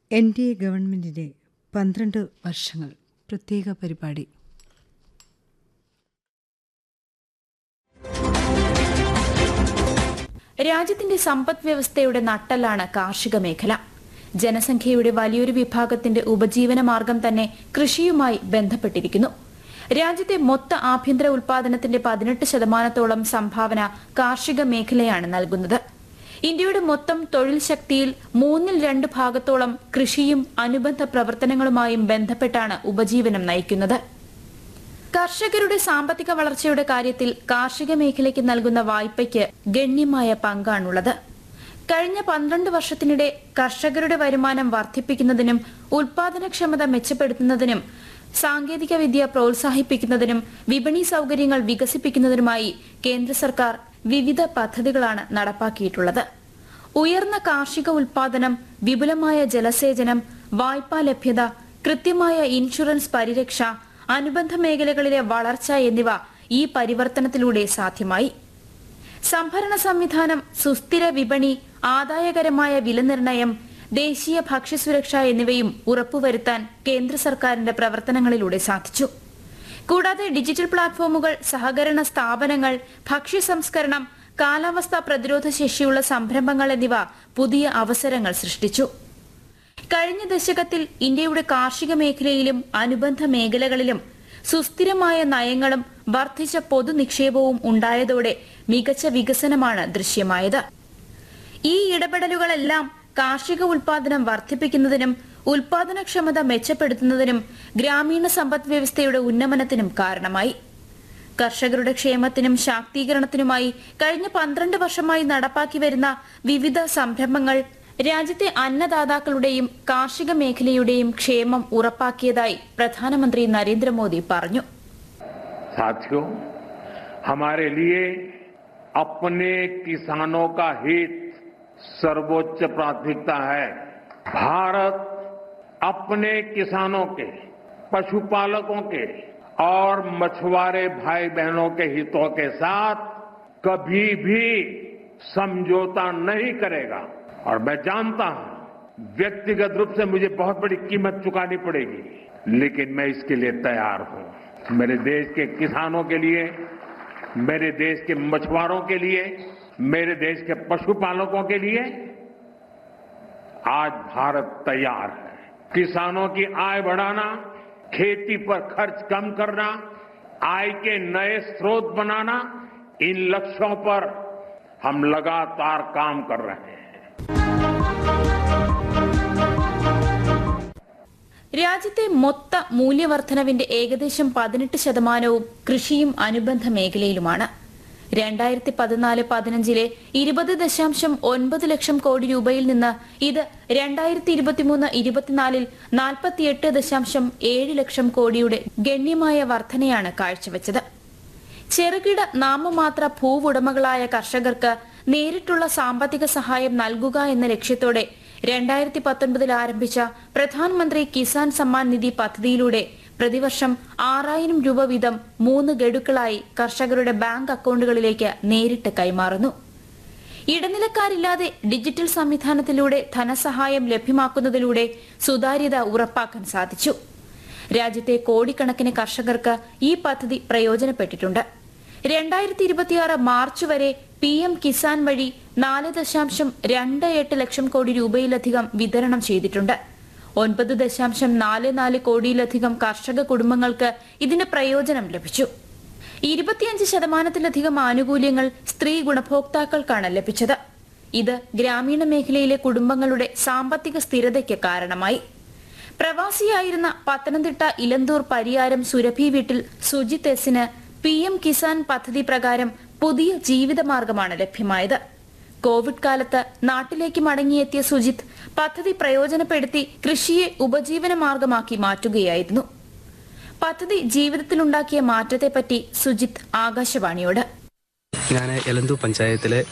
N D A ഗവൺമെൻറ്റിൻ്റെ പന്ത്രണ്ട് വർഷങ്ങൾ പ്രത്യേക പരിപാടി രാജ്യത്തിന്റെ സമ്പദ് വ്യവസ്ഥയുടെ നട്ടെല്ലാണ് കാർഷിക മേഖല ജനസംഖ്യയുടെ വലിയൊരു വിഭാഗത്തിന്റെ ഉപജീവന മാർഗം തന്നെ കൃഷിയുമായി ബന്ധപ്പെട്ടിരിക്കുന്നു രാജ്യത്തെ മൊത്ത ആഭ്യന്തര ഉൽപാദനത്തിന്റെ പതിനെട്ട് ശതമാനത്തോളം സംഭാവന കാർഷിക മേഖലയാണ് നൽകുന്നത് ഇന്ത്യയുടെ മൊത്തം തൊഴിൽ ശക്തിയിൽ മൂന്നിൽ രണ്ട് ഭാഗത്തോളം കൃഷിയും അനുബന്ധ പ്രവർത്തനങ്ങളുമായും ബന്ധപ്പെട്ടാണ് ഉപജീവനം നയിക്കുന്നത് കർഷകരുടെ സാമ്പത്തിക വളർച്ചയുടെ കാര്യത്തിൽ കാർഷിക മേഖലയ്ക്ക് നൽകുന്ന വായ്പയ്ക്ക് ഗണ്യമായ പങ്കാണുള്ളത് കഴിഞ്ഞ പന്ത്രണ്ട് വർഷത്തിനിടെ കർഷകരുടെ വരുമാനം വർദ്ധിപ്പിക്കുന്നതിനും ഉൽപാദനക്ഷമത മെച്ചപ്പെടുത്തുന്നതിനും സാങ്കേതിക വിദ്യ പ്രോത്സാഹിപ്പിക്കുന്നതിനും വിപണി സൗകര്യങ്ങൾ വികസിപ്പിക്കുന്നതിനുമായി കേന്ദ്ര സർക്കാർ വിവിധ പദ്ധതികളാണ് നടപ്പാക്കിയിട്ടുള്ളത് ഉയർന്ന കാർഷിക ഉൽപാദനം വിപുലമായ ജലസേചനം വായ്പാ ലഭ്യത കൃത്യമായ ഇൻഷുറൻസ് പരിരക്ഷ അനുബന്ധ മേഖലകളിലെ വളർച്ച എന്നിവ ഈ പരിവർത്തനത്തിലൂടെ സാധ്യമായി സംഭരണ സംവിധാനം സുസ്ഥിര വിപണി ആദായകരമായ വിലനിർണ്ണയം ദേശീയ ഭക്ഷ്യസുരക്ഷ എന്നിവയും ഉറപ്പുവരുത്താൻ കേന്ദ്ര സർക്കാരിന്റെ പ്രവർത്തനങ്ങളിലൂടെ സാധിച്ചു കൂടാതെ ഡിജിറ്റൽ പ്ലാറ്റ്ഫോമുകൾ സഹകരണ സ്ഥാപനങ്ങൾ ഭക്ഷ്യ സംസ്കരണം കാലാവസ്ഥാ പ്രതിരോധ ശേഷിയുള്ള സംരംഭങ്ങൾ എന്നിവ പുതിയ അവസരങ്ങൾ സൃഷ്ടിച്ചു കഴിഞ്ഞ ദശകത്തിൽ ഇന്ത്യയുടെ കാർഷിക മേഖലയിലും അനുബന്ധ മേഖലകളിലും സുസ്ഥിരമായ നയങ്ങളും വർദ്ധിച്ച പൊതുനിക്ഷേപവും ഉണ്ടായതോടെ മികച്ച വികസനമാണ് ദൃശ്യമായത് ഈ ഇടപെടലുകളെല്ലാം കാർഷിക ഉൽപാദനം വർദ്ധിപ്പിക്കുന്നതിനും ഉൽപാദനക്ഷമത മെച്ചപ്പെടുത്തുന്നതിനും ഗ്രാമീണ സമ്പദ് വ്യവസ്ഥയുടെ ഉന്നമനത്തിനും കാരണമായി കർഷകരുടെ ക്ഷേമത്തിനും ശാക്തീകരണത്തിനുമായി കഴിഞ്ഞ പന്ത്രണ്ട് വർഷമായി നടപ്പാക്കി വരുന്ന വിവിധ സംരംഭങ്ങൾ രാജ്യത്തെ അന്നദാതാക്കളുടെയും കാർഷിക മേഖലയുടെയും ക്ഷേമം ഉറപ്പാക്കിയതായി പ്രധാനമന്ത്രി നരേന്ദ്രമോദി പറഞ്ഞു साथियों हमारे लिए अपने किसानों का हित सर्वोच्च प्राथमिकता है भारत अपने किसानों के पशुपालकों के और मछुआरे भाई बहनों के हितों के साथ कभी भी समझौता नहीं करेगा और मैं जानता हूं व्यक्तिगत रूप से मुझे बहुत बड़ी कीमत चुकानी पड़ेगी लेकिन मैं इसके लिए तैयार हूं मेरे देश के किसानों के लिए मेरे देश के मछुआरों के लिए मेरे देश के पशुपालकों के लिए आज भारत तैयार है किसानों की आय बढ़ाना खेती पर खर्च कम करना आय के नए स्रोत बनाना इन लक्ष्यों पर हम लगातार काम कर रहे हैं രാജ്യത്തെ മൊത്ത മൂല്യവർദ്ധനവിന്റെ ഏകദേശം പതിനെട്ട് ശതമാനവും കൃഷിയും അനുബന്ധ മേഖലയിലുമാണ് രണ്ടായിരത്തി പതിനാല് പതിനഞ്ചിലെ ഇരുപത് ദശാംശം ഒൻപത് ലക്ഷം കോടി രൂപയിൽ നിന്ന് ഇത് രണ്ടായിരത്തി ഇരുപത്തിമൂന്ന് ഇരുപത്തിനാലിൽ നാൽപ്പത്തിയെട്ട് ദശാംശം ഏഴ് ലക്ഷം കോടിയുടെ ഗണ്യമായ വർധനയാണ് കാഴ്ചവെച്ചത് ചെറുകിട നാമമാത്ര ഭൂവുടമകളായ കർഷകർക്ക് നേരിട്ടുള്ള സാമ്പത്തിക സഹായം നൽകുക എന്ന ലക്ഷ്യത്തോടെ രണ്ടായിരത്തി പത്തൊൻപതിൽ ആരംഭിച്ച പ്രധാനമന്ത്രി കിസാൻ സമ്മാൻ നിധി പദ്ധതിയിലൂടെ പ്രതിവർഷം ആറായിരം രൂപ വീതം മൂന്ന് ഗഡുക്കളായി കർഷകരുടെ ബാങ്ക് അക്കൌണ്ടുകളിലേക്ക് നേരിട്ട് കൈമാറുന്നു ഇടനിലക്കാരില്ലാതെ ഡിജിറ്റൽ സംവിധാനത്തിലൂടെ ധനസഹായം ലഭ്യമാക്കുന്നതിലൂടെ സുതാര്യത ഉറപ്പാക്കാൻ സാധിച്ചു രാജ്യത്തെ കോടിക്കണക്കിന് കർഷകർക്ക് ഈ പദ്ധതി പ്രയോജനപ്പെട്ടിട്ടുണ്ട് രണ്ടായിരത്തി ഇരുപത്തിയാറ് മാർച്ച് വരെ പി എം കിസാൻ വഴി നാല് ദശാംശം രണ്ട് എട്ട് ലക്ഷം കോടി രൂപയിലധികം വിതരണം ചെയ്തിട്ടുണ്ട് ഒൻപത് ദശാംശം നാല് നാല് കോടിയിലധികം കർഷക കുടുംബങ്ങൾക്ക് ഇതിന്റെ പ്രയോജനം ലഭിച്ചു ഇരുപത്തിയഞ്ച് ശതമാനത്തിലധികം ആനുകൂല്യങ്ങൾ സ്ത്രീ ഗുണഭോക്താക്കൾക്കാണ് ലഭിച്ചത് ഇത് ഗ്രാമീണ മേഖലയിലെ കുടുംബങ്ങളുടെ സാമ്പത്തിക സ്ഥിരതയ്ക്ക് കാരണമായി പ്രവാസിയായിരുന്ന പത്തനംതിട്ട ഇലന്തൂർ പരിയാരം സുരഭി വീട്ടിൽ സുജിത് എസിന് പി എം കിസാൻ പദ്ധതി പ്രകാരം പുതിയ ജീവിതമാർഗമാണ് ലഭ്യമായത് കോവിഡ് കാലത്ത് നാട്ടിലേക്ക് മടങ്ങിയെത്തിയ സുജിത് പദ്ധതി പ്രയോജനപ്പെടുത്തി കൃഷിയെ ഉപജീവന മാർഗമാക്കി മാറ്റുകയായിരുന്നു പദ്ധതി ജീവിതത്തിലുണ്ടാക്കിയ മാറ്റത്തെപ്പറ്റി സുജിത് ആകാശവാണിയോട് ഞാൻ എലന്തു പഞ്ചായത്തിലെ